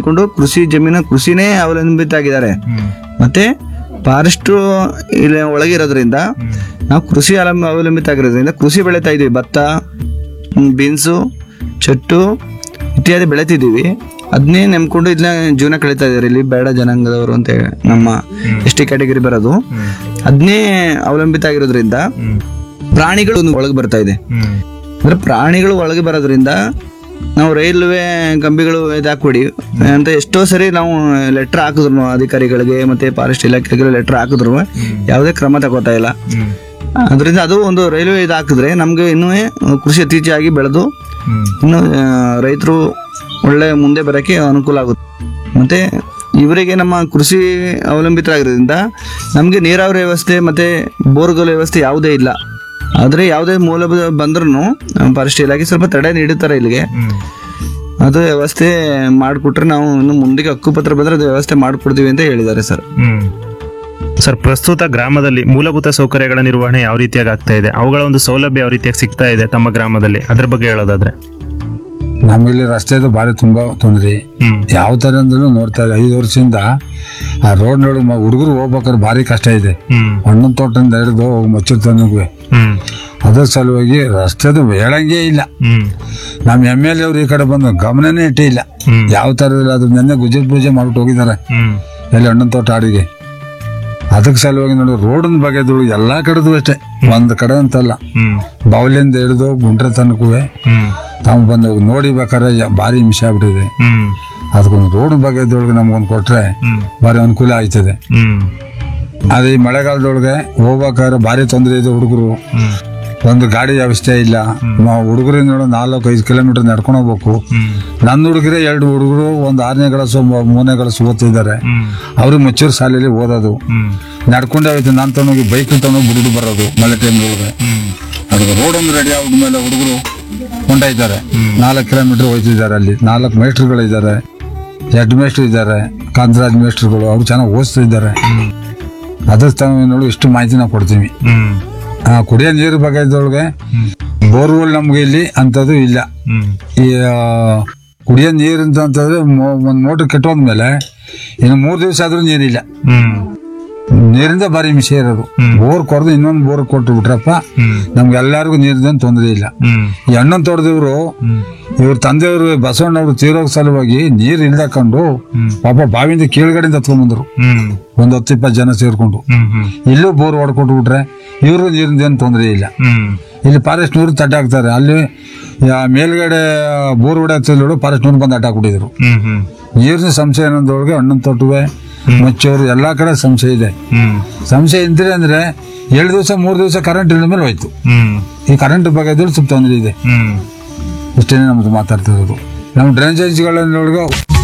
ನಂಬ್ಕೊಂಡು ಕೃಷಿ ಜಮೀನು ಕೃಷಿನೇ ಅವಲಂಬಿತ ಆಗಿದ್ದಾರೆ ಮತ್ತೆ ಫಾರೆಸ್ಟ್ ಇಲ್ಲಿ ಒಳಗಿರೋದ್ರಿಂದ ನಾವು ಕೃಷಿ ಅವಲಂಬ ಅವಲಂಬಿತ ಆಗಿರೋದ್ರಿಂದ ಕೃಷಿ ಬೆಳೀತಾ ಇದೀವಿ ಭತ್ತ ಬೀನ್ಸು ಚಟ್ಟು ಇತ್ಯಾದಿ ಬೆಳಿತಿದ್ದೀವಿ ಅದನ್ನೇ ನಂಬ್ಕೊಂಡು ಇದನ್ನ ಜೀವನ ಕಳೀತಾ ಇದ್ದಾರೆ ಇಲ್ಲಿ ಬೇಡ ಜನಾಂಗದವರು ಅಂತ ಹೇಳಿ ನಮ್ಮ ಎಸ್ ಟಿ ಕ್ಯಾಟಗರಿ ಬರೋದು ಅದನ್ನೇ ಅವಲಂಬಿತ ಆಗಿರೋದ್ರಿಂದ ಪ್ರಾಣಿಗಳು ಒಳಗೆ ಬರ್ತಾ ಇದೆ ಅಂದ್ರೆ ಪ್ರಾಣಿಗಳು ಒಳಗೆ ಬರೋದ್ರಿಂದ ನಾವು ರೈಲ್ವೆ ಕಂಬಿಗಳು ಇದಾಕ್ಬಿಡಿ ಅಂತ ಎಷ್ಟೋ ಸರಿ ನಾವು ಲೆಟರ್ ಹಾಕಿದ್ರು ಅಧಿಕಾರಿಗಳಿಗೆ ಮತ್ತೆ ಫಾರೆಸ್ಟ್ ಇಲಾಖೆಗಳಿಗೆ ಲೆಟರ್ ಹಾಕಿದ್ರು ಯಾವುದೇ ಕ್ರಮ ತಗೋತಾ ಇಲ್ಲ ಅದರಿಂದ ಅದು ಒಂದು ರೈಲ್ವೆ ಇದು ಹಾಕಿದ್ರೆ ನಮ್ಗೆ ಇನ್ನೂ ಕೃಷಿ ಅತಿಥಿಯಾಗಿ ಬೆಳೆದು ಇನ್ನು ರೈತರು ಒಳ್ಳೆ ಮುಂದೆ ಬರೋಕ್ಕೆ ಅನುಕೂಲ ಆಗುತ್ತೆ ಮತ್ತೆ ಇವರಿಗೆ ನಮ್ಮ ಕೃಷಿ ಅವಲಂಬಿತರಾಗಿರೋದ್ರಿಂದ ನಮಗೆ ನೀರಾವರಿ ವ್ಯವಸ್ಥೆ ಮತ್ತೆ ಬೋರ್ಗಲ್ ವ್ಯವಸ್ಥೆ ಯಾವುದೇ ಇಲ್ಲ ಆದರೆ ಯಾವುದೇ ಮೂಲಭೂತ ಬಂದ್ರೂ ಫಾರೆಸ್ಟ್ ಇಲಾಖೆ ಸ್ವಲ್ಪ ತಡೆ ನೀಡುತ್ತಾರೆ ಇಲ್ಲಿಗೆ ಅದು ವ್ಯವಸ್ಥೆ ಮಾಡಿಕೊಟ್ರೆ ನಾವು ಇನ್ನು ಮುಂದಕ್ಕೆ ಹಕ್ಕುಪತ್ರ ಬಂದ್ರೆ ಅದು ವ್ಯವಸ್ಥೆ ಮಾಡಿಕೊಡ್ತೀವಿ ಅಂತ ಹೇಳಿದ್ದಾರೆ ಸರ್ ಹ್ಮ್ ಸರ್ ಪ್ರಸ್ತುತ ಗ್ರಾಮದಲ್ಲಿ ಮೂಲಭೂತ ಸೌಕರ್ಯಗಳ ನಿರ್ವಹಣೆ ಯಾವ ರೀತಿಯಾಗಿ ಆಗ್ತಾ ಇದೆ ಅವುಗಳ ಒಂದು ಸೌಲಭ್ಯ ಯಾವ ರೀತಿಯಾಗಿ ಸಿಗ್ತಾ ಇದೆ ತಮ್ಮ ಗ್ರಾಮದಲ್ಲಿ ಅದ್ರ ಬಗ್ಗೆ ಹೇಳೋದಾದ್ರೆ ನಮಗಿಲ್ಲಿ ರಸ್ತೆದು ಭಾರಿ ತುಂಬಾ ತೊಂದ್ರೆ ಹ್ಮ್ ಯಾವ ತರ ಅಂದ್ರೂ ನೋಡ್ತಾ ಇದೆ ಐದು ವರ್ಷದಿಂದ ಆ ರೋಡ್ ನೋಡಿ ಹುಡುಗರು ಹೋಗ್ಬೇಕಾದ್ರೆ ಭಾರಿ ಕಷ್ಟ ಇದೆ ಹ್ಮ್ ಹಣ್ಣಿನ ತೋಟದಿಂದ ಹಿಡಿದು ಮಚ್ಚೂರ್ ತನಗೂ ಹ್ಮ್ ಅದ್ರ ಸಲುವಾಗಿ ರಸ್ತೆದು ಹೇಳಂಗೇ ಇಲ್ಲ ಹ್ಮ್ ನಮ್ಮ ಎಮ್ ಎಲ್ ಎವ್ರು ಈ ಕಡೆ ಬಂದು ಗಮನನೇ ಇಟ್ಟೇ ಇಲ್ಲ ಹ್ಮ್ ಯಾವ ತರ ಇಲ್ಲ ಅದು ನೆನ್ನೆ ಗುಜರ್ ಪೂಜೆ ಮಾಡ್ಬಿಟ್ಟು ಹೋಗಿದ್ದಾರೆ ಹ್ಮ್ ಎಲ್ಲಿ ಹಣ್ಣಿನ ತೋಟ ಆಡಿಗೆ ಅದಕ್ಕೆ ಸಲುವಾಗಿ ನೋಡಿ ರೋಡಿನ ಬಗೆದು ಎಲ್ಲಾ ಕಡೆದು ಅಷ್ಟೇ ಒಂದ್ ಕಡೆ ಅಂತಲ್ಲ ಹ್ಮ್ ಬಾವಲಿಂದ ಹಿಡಿದು ಗುಂಟ್ರೆ ತನಕೂ ಹ್ಮ್ ತಾವು ಬಂದು ನೋಡಿ ಬೇಕಾದ್ರೆ ಯ- ಭಾರಿ ಹಿಂಸೆ ಆಗ್ಬಿಟ್ಟಿದೆ ಹ್ಮ್ ಅದಕ್ಕೊಂದು ರೋಡ್ ಬಗೆದೊಳಗೆ ನಮ್ಗೊಂದು ಕೊಟ್ರೆ ಹ್ಮ್ ಭಾರಿ ಅನುಕೂಲ ಆಯ್ತದೆ ಹ್ಮ್ ಅದೇ ಈ ಮಳೆಗಾಲದೊಳಗೆ ಹೋಗ್ಬೇಕಾದ್ರೆ ಭಾರಿ ತೊಂದರೆ ಇದೆ ಹುಡುಗರು ಹ್ಮ್ ಒಂದು ಗಾಡಿ ವ್ಯವಸ್ಥೆ ಇಲ್ಲ ಹುಡುಗರಿಂದ ನೋಡೋ ನಾಲ್ಕು ಐದು ಕಿಲೋಮೀಟರ್ ನಡ್ಕೊಂಡು ಹೋಗ್ಬೇಕು ಹ್ಮ್ ನನ್ನ ಹುಡುಗರೇ ಎರಡು ಹುಡುಗರು ಒಂದು ಆರನೇ ಕ್ಲಾಸು ಮೂ- ಮೂರನೇ ಕ್ಲಾಸ್ ಓದ್ತಿದ್ದಾರೆ ಹ್ಮ್ ಅವರು ಮಚ್ಚೂರು ಶಾಲೆಯಲ್ಲಿ ಓದೋದು ಹ್ಮ್ ನಡ್ಕೊಂಡೇ ಹೋಯ್ತು ನಾನು ತಗೊಂಡೋಗಿ ಬೈಕ್ ತಗೊಂಡೋಗಿ ಬಿಡುದು ಬರೋದು ಮಳೆ ಟೈಮ್ದೊಳಗೆ ಹ್ಮ್ ಅದಕ್ಕೆ ರೋಡ್ ಒಂದು ರೆಡಿ ಆದ್ಮೇಲೆ ಹುಡುಗರು ಹೊಂಟಾಯ್ತಾರೆ ನಾಲ್ಕು ಕಿಲೋಮೀಟರ್ ಹೋಯ್ತಿದ್ದಾರೆ ಅಲ್ಲಿ ನಾಲ್ಕು ಮೇಸ್ಟ್ರುಗಳಿದ್ದಾರೆ ಹೆಡ್ ಮೇಸ್ಟ್ರು ಇದ್ದಾರೆ ಕಾಂತರಾಜ್ ಮೇಸ್ಟ್ರುಗಳು ಅವ್ರು ಚೆನ್ನಾಗಿ ಓದಿಸ್ತಿದ್ದಾರೆ ಅದ್ರ ತಾವು ನೋಡಿ ಇಷ್ಟು ಮಾಹಿತಿ ನಾವು ಕೊಡ್ತೀವಿ ಹ್ಮ್ ಆ, ಕುಡಿಯೋ ನೀರು ಬಗೆದೊಳಗೆ ಬೋರ್ವೆಲ್ ನಮ್ಗೆ ಇಲ್ಲಿ ಅಂಥದ್ದು ಇಲ್ಲ ಹ್ಮ್ ಈ ಆ, ಕುಡಿಯೋ ನೀರು ಅಂತಂದ್ರೆ ಮೊ- ಒಂದ್ ಮೋಟರ್ ಕೆಟ್ಟೋದ್ಮೇಲೆ ಇನ್ನು ಮೂರ್ ದಿವಸ ಆದ್ರೂ ನೀರಿಲ್ಲ ಹ್ಮ್ ನೀರಿಂದ ಭಾರಿ ಮಿಷೆ ಇರೋದು ಬೋರ್ ಕೊರ್ದು ಇನ್ನೊಂದು ಬೋರ್ ಕೊಟ್ಟು ಬಿಟ್ರಪ್ಪ ಹ್ಮ್ ನಮ್ಗೆ ಎಲ್ಲಾರ್ಗು ನೀರಿನ ತೊಂದರೆ ಇಲ್ಲ ಹ್ಮ್ ಈ ಅಣ್ಣನ್ ತೋಟದವ್ರು ಹ್ಮ್ ಇವ್ರ ತಂದೆಯವರು ಬಸವಣ್ಣವ್ರು ತೀರೋಗ್ ಸಲುವಾಗಿ ನೀರ್ ಇಲ್ದಕೊಂಡು ಪಾಪ ಬಾವಿಯಿಂದ ಕೀಳ್ಗಡೆಯಿಂದ ಹತ್ಕೊಂಡ್ಬಂದ್ರು ಹ್ಮ್ ಒಂದ್ ಹತ್ತು ಇಪ್ಪತ್ತು ಜನ ಸೇರ್ಕೊಂಡು ಹ್ಮ್ ಹ್ಮ್ ಇಲ್ಲೂ ಬೋರ್ ಹೊಡ್ಕೊಟ್ಟು ಬಿಟ್ರೆ ಇವರು ನೀರಿಂದ ಏನು ತೊಂದರೆ ಇಲ್ಲ ಹ್ಮ್ ಇಲ್ಲಿ ಫಾರೆಸ್ಟ್ ನೂರು ತಟ್ಟ ಹಾಕ್ತಾರೆ ಅಲ್ಲಿ ಆ ಮೇಲ್ಗಡೆ ಬೋರ್ ಹೊಡೆಯೋದು ಫಾರೆಸ್ಟ್ ನೂರು ಬಂದು ಅಟ್ಟಾಕ್ಬಿಟ್ಟಿದ್ರು ಹ್ಮ್ ಹ್ಮ್ ನೀರಿನ ಸಂಶಯ ಅನ್ನೋದ್ರೊಳಗೆ ಹಣ್ಣನ್ ತೊಟ್ಟುವೆ ಮಚ್ಚೋರು ಎಲ್ಲಾ ಕಡೆ ಸಂಶಯ ಇದೆ ಹ್ಮ್ ಸಂಶಯ ಇಂದ್ರೆ ಅಂದ್ರೆ ಏಳು ದಿವಸ ಮೂರು ದಿವಸ ಕರೆಂಟ್ ಇಳಿದ ಮೇಲೆ ಹೋಯ್ತು ಹ್ಮ್ ಈ ಕರೆಂಟ್ ಬಗ್ಗೆ ಸ್ವಲ್ಪ ತೊಂದರೆ ಇದೆ ಹ್ಮ್ ಇಷ್ಟೇ ನಮ್ದು ಮಾತಾಡ್ತಿರೋದು ನಮ್ಮ ಡ್ರೈನೇಜ್ಗಳನ್ನೊಳಗೆ